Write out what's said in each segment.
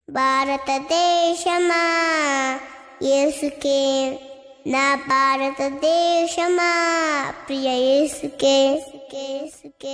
భారతదేశమా యేసుకే నా భారతదేశమా ప్రియ యేసుకే యేసుకే, యేసుకే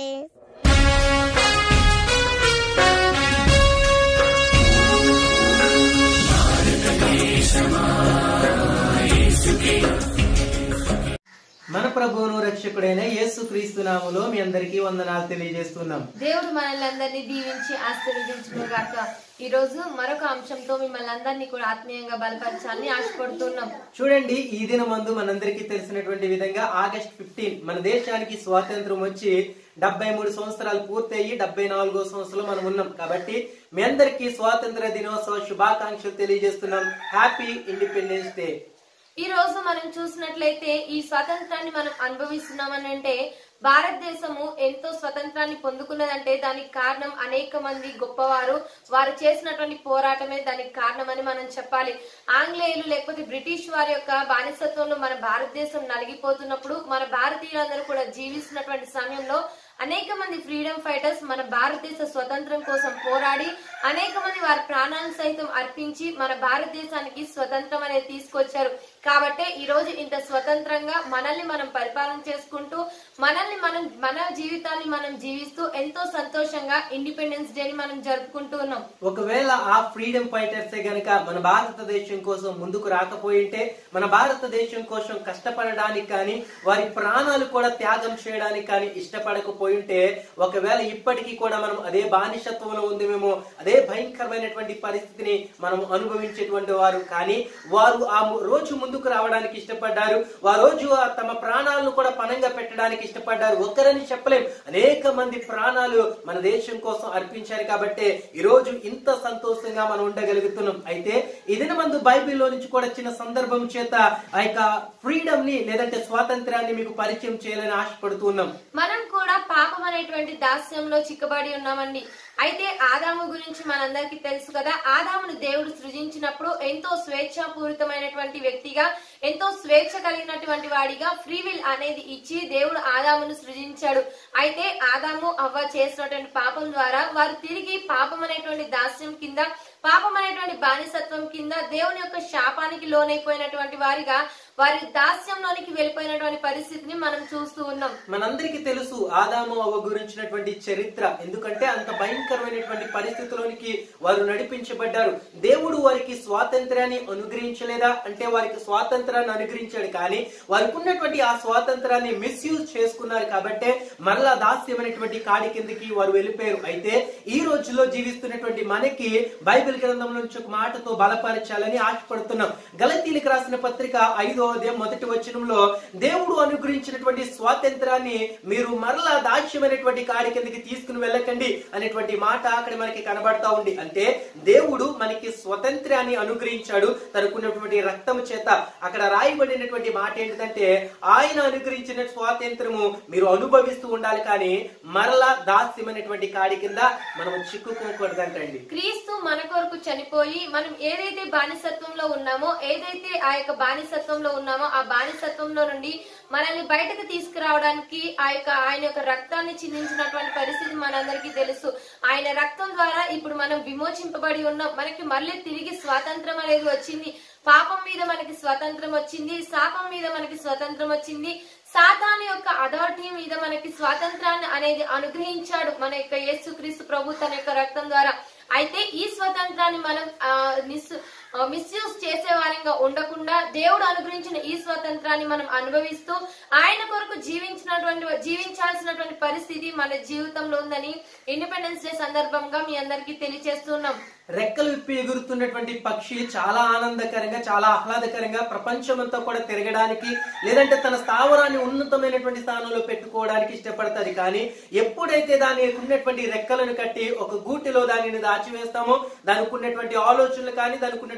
మన ప్రభువును రక్షకుడైన యేసు క్రీస్తు నామములో మీ అందరికీ వందనాలు తెలియజేస్తున్నాం దేవుడు మనల్ని అందరినీ దీవించి ఆశీర్వదించును గాక ఈ రోజు మరొక అంశంతో మిమ్మల్ని అందరినీ కూడా ఆత్మీయంగా బలపరచాలని ఆశపడుతున్నాం చూడండి ఈ దినమందు మనందరికీ తెలిసినటువంటి విధంగా ఆగస్ట్ ఫిఫ్టీన్ మన దేశానికి స్వాతంత్రం వచ్చి డెబ్బై మూడు సంవత్సరాలు పూర్తయి డెబ్బై నాలుగో సంవత్సరంలో మనం ఉన్నాం కాబట్టి మీ అందరికీ స్వాతంత్ర దినోత్సవ శుభాకాంక్షలు తెలియజేస్తున్నాం హ్యాపీ ఇండిపెండెన్స్ డే ఈ రోజు మనం చూసినట్లయితే ఈ స్వాతంత్రాన్ని మనం అనుభవిస్తున్నామని అంటే భారతదేశము ఎంతో స్వతంత్రాన్ని పొందుకున్నదంటే దానికి కారణం అనేక మంది గొప్పవారు వారు చేసినటువంటి పోరాటమే దానికి కారణమని మనం చెప్పాలి ఆంగ్లేయులు లేకపోతే బ్రిటిష్ వారి యొక్క బానిసత్వంలో మన భారతదేశం నలిగిపోతున్నప్పుడు మన భారతీయులందరూ కూడా జీవిస్తున్నటువంటి సమయంలో అనేక మంది ఫ్రీడమ్ ఫైటర్స్ మన భారతదేశ స్వతంత్రం కోసం పోరాడి అనేక మంది వారి ప్రాణాలను సైతం అర్పించి మన భారతదేశానికి స్వతంత్రం అనేది తీసుకొచ్చారు కాబట్టే ఈ రోజు ఇంత స్వతంత్రంగా మనల్ని మనం పరిపాలన చేసుకుంటూ మనల్ని మనం మన జీవితాన్ని మనం జీవిస్తూ ఎంతో సంతోషంగా ఇండిపెండెన్స్ డేని మనం జరుపుకుంటూ ఉన్నాం ఒకవేళ ఆ ఫ్రీడమ్ ఫైటర్సే గనక మన భారతదేశం కోసం ముందుకు రాకపోయింటే మన భారతదేశం కోసం కష్టపడడానికి కానీ వారి ప్రాణాలు కూడా త్యాగం చేయడానికి కానీ ఇష్టపడకపోయింటే ఒకవేళ ఇప్పటికీ కూడా మనం అదే బానిసత్వంలో ఉంది మేము అదే భయంకరమైనటువంటి పరిస్థితిని మనం అనుభవించేటువంటి వారు కానీ వారు ఆ ము- రోజు ముందుకు రావడానికి ఇష్టపడ్డారు ఆ రోజు ఆ తమ ప్రాణాలను కూడా పణంగా పెట్టడానికి ఇష్టపడ్డారు ఒక్కరని చెప్పలేం అనేక మంది ప్రాణాలు మన దేశం కోసం అర్పించారు కాబట్టి ఈ రోజు ఇంత సంతోషంగా మనం ఉండగలుగుతున్నాం అయితే ఇదిన మందు బైబిల్లో నుంచి కూడా చిన్న సందర్భం చేత ఆ యొక్క ఫ్రీడమ్ ని లేదంటే స్వాతంత్రాన్ని మీకు పరిచయం చేయాలని ఆశపడుతున్నాం మనం కూడా పాపం అనేటువంటి దాస్యంలో చిక్కబడి ఉన్నామండి అయితే ఆదాము గురించి మనందరికీ తెలుసు కదా ఆదామును దేవుడు సృజించినప్పుడు ఎంతో స్వేచ్ఛాపూరితమైనటువంటి వ్యక్తిగా ఎంతో స్వేచ్ఛ కలిగినటువంటి వాడిగా ఫ్రీ విల్ అనేది ఇచ్చి దేవుడు ఆదామును సృజించాడు అయితే ఆదాము అవ్వ చేసినటువంటి పాపం ద్వారా వారు తిరిగి పాపం అనేటువంటి దాస్యం కింద పాపం అనేటువంటి బానిసత్వం కింద దేవుని యొక్క శాపానికి లోనైపోయినటువంటి వారిగా వారి దాస్యంలోనికి వెళ్ళిపోయినటువంటి పరిస్థితిని మనం చూస్తూ ఉన్నాం మనందరికీ తెలుసు ఆదాము అవ్వ గురించినటువంటి చరిత్ర ఎందుకంటే అంత భయంకరమైనటువంటి పరిస్థితిలోనికి వారు నడిపించబడ్డారు దేవుడు వారికి స్వాతంత్రాన్ని అనుగ్రహించలేదా అంటే వారికి స్వాతంత్రాన్ని అనుగ్రహించాడు కానీ వారికి ఉన్నటువంటి ఆ స్వాతంత్రాన్ని మిస్యూజ్ చేసుకున్నారు కాబట్టే మరలా దాస్యమైనటువంటి కాడి కిందకి వారు వెళ్ళిపోయారు అయితే ఈ రోజుల్లో జీవిస్తున్నటువంటి మనకి బైబిల్ గ్రంథం నుంచి ఒక మాటతో బలపరచాలని ఆశపడుతున్నాం గలతీలకు రాసిన పత్రిక ఐదో అధ్యాయం మొదటి వచనంలో దేవుడు అనుగ్రహించినటువంటి స్వాతంత్రాన్ని మీరు మరలా దాస్యమైనటువంటి కాడి కిందకి తీసుకుని వెళ్ళకండి అనేటువంటి మాట అక్కడ మనకి కనబడతా ఉంది అంటే దేవుడు మనకి స్వతంత్రాన్ని అనుగ్రహించాడు తనకున్నటువంటి రక్తము చేత అక్కడ రాయబడినటువంటి మాట ఏంటిదంటే ఆయన అనుగ్రహించిన స్వాతంత్రము మీరు అనుభవిస్తూ ఉండాలి కానీ మరలా దాస్యమైనటువంటి కాడి కింద మనం చిక్కుకోకూడదంటండి క్రీస్తు మన కొరకు చనిపోయి మనం ఏదైతే బానిసత్వంలో ఉన్నామో ఏదైతే ఆ యొక్క బానిసత్వంలో ఉన్నామో ఆ బానిసత్వంలో నుండి మనల్ని బయటకు తీసుకురావడానికి ఆ యొక్క ఆయన యొక్క రక్తాన్ని చిందించినటువంటి పరిస్థితి మనందరికీ తెలుసు ఆయన రక్తం ద్వారా ఇప్పుడు మనం విమోచింపబడి ఉన్నాం మనకి మళ్ళీ తిరిగి స్వాతంత్రం అనేది వచ్చింది పాపం మీద మనకి స్వాతంత్రం వచ్చింది శాపం మీద మనకి స్వాతంత్రం వచ్చింది సాతాను యొక్క అథారిటీ మీద మనకి స్వాతంత్రాన్ని అనేది అనుగ్రహించాడు మన యొక్క యేసుక్రీస్తు ప్రభు తన యొక్క రక్తం ద్వారా అయితే ఈ స్వతంత్రాన్ని మనం మిస్యూజ్ చేసే వారంగా ఉండకుండా దేవుడు అనుగ్రహించిన ఈ స్వతంత్రాన్ని మనం అనుభవిస్తూ ఆయన కొరకు జీవించినటువంటి జీవించాల్సినటువంటి పరిస్థితి మన జీవితంలో ఉందని ఇండిపెండెన్స్ డే సందర్భంగా మీ అందరికీ తెలియజేస్తున్నాం రెక్కలు విప్పి ఎగురుతున్నటువంటి పక్షి చాలా ఆనందకరంగా చాలా ఆహ్లాదకరంగా ప్రపంచమంతా కూడా తిరగడానికి లేదంటే తన స్థావరాన్ని ఉన్నతమైనటువంటి స్థానంలో పెట్టుకోవడానికి ఇష్టపడతాది కానీ ఎప్పుడైతే దానికి ఉన్నటువంటి రెక్కలను కట్టి ఒక గూటిలో దానిని దాచివేస్తామో దానికి ఉన్నటువంటి ఆలోచనలు కానీ దానికి ఉన్నటువంటి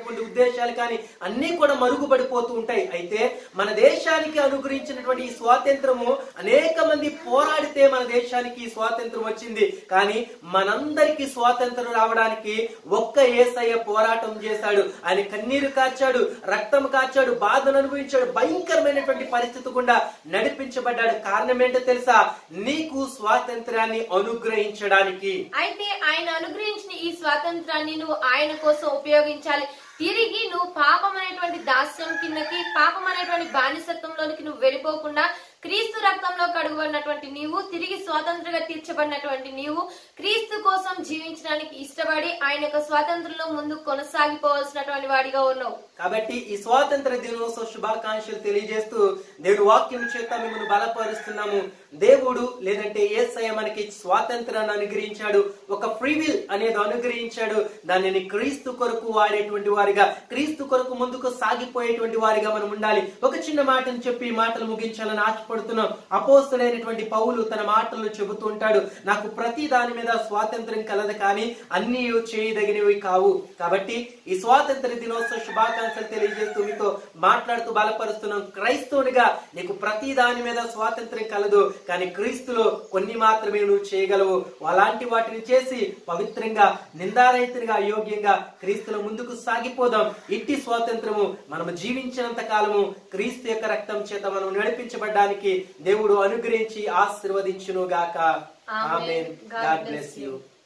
చేయాలనేటువంటి ఉద్దేశాలు కానీ అన్ని కూడా మరుగుపడిపోతూ ఉంటాయి అయితే మన దేశానికి అనుగ్రహించినటువంటి ఈ స్వాతంత్రము అనేక మంది పోరాడితే మన దేశానికి ఈ స్వాతంత్రం వచ్చింది కానీ మనందరికీ స్వాతంత్రం రావడానికి ఒక్క ఏసయ్య పోరాటం చేశాడు ఆయన కన్నీరు కాచాడు రక్తం కాచాడు బాధను అనుభవించాడు భయంకరమైనటువంటి పరిస్థితి గుండా నడిపించబడ్డాడు కారణం ఏంటో తెలుసా నీకు స్వాతంత్రాన్ని అనుగ్రహించడానికి అయితే ఆయన అనుగ్రహించిన ఈ స్వాతంత్రాన్ని నువ్వు ఆయన కోసం ఉపయోగించాలి తిరిగి నువ్వు పాపం అనేటువంటి దాస్యం కిందకి పాపం అనేటువంటి బానిసత్వంలోనికి నువ్వు వెళ్ళిపోకుండా క్రీస్తు రక్తంలో కడుగుబడినటువంటి నీవు తిరిగి స్వాతంత్రంగా తీర్చబడినటువంటి నీవు క్రీస్తు కోసం జీవించడానికి ఇష్టపడి ఆయన యొక్క స్వాతంత్రంలో ముందు కొనసాగిపోవాల్సినటువంటి వాడిగా ఉన్నావు కాబట్టి ఈ స్వాతంత్ర దినోత్సవ శుభాకాంక్షలు తెలియజేస్తూ దేవుడు వాక్యం చేత మిమ్మల్ని బలపరుస్తున్నాము దేవుడు లేదంటే ఏసయ్య మనకి స్వాతంత్రాన్ని అనుగ్రహించాడు ఒక ఫ్రీ విల్ అనేది అనుగ్రహించాడు దానిని క్రీస్తు కొరకు వాడేటువంటి వారిగా క్రీస్తు కొరకు ముందుకు సాగిపోయేటువంటి వారిగా మనం ఉండాలి ఒక చిన్న మాటను చెప్పి ఈ మాటలు ముగించాలని ఆశపడుతున్నాం అపోస్తుడైనటువంటి పౌలు తన మాటల్లో చెబుతూ ఉంటాడు నాకు ప్రతి దాని మీద స్వాతంత్రం కలదు కానీ అన్ని చేయదగినవి కావు కాబట్టి ఈ స్వాతంత్ర దినోత్సవ శుభాకాంక్షలు తెలియజేస్తూ మీతో మాట్లాడుతూ బలపరుస్తున్నాం క్రైస్తవునిగా నీకు ప్రతి దాని మీద స్వాతంత్రం కలదు కానీ క్రీస్తులో కొన్ని మాత్రమే నువ్వు చేయగలవు అలాంటి వాటిని చేసి పవిత్రంగా నిందారహితంగా యోగ్యంగా క్రీస్తులో ముందుకు సాగిపోదాం ఇట్టి స్వాతంత్రము మనము జీవించినంత కాలము క్రీస్తు యొక్క రక్తం చేత మనం నడిపించబడ్డానికి దేవుడు అనుగ్రహించి ఆశీర్వదించును గాక Amen. Amen God God bless bless you. You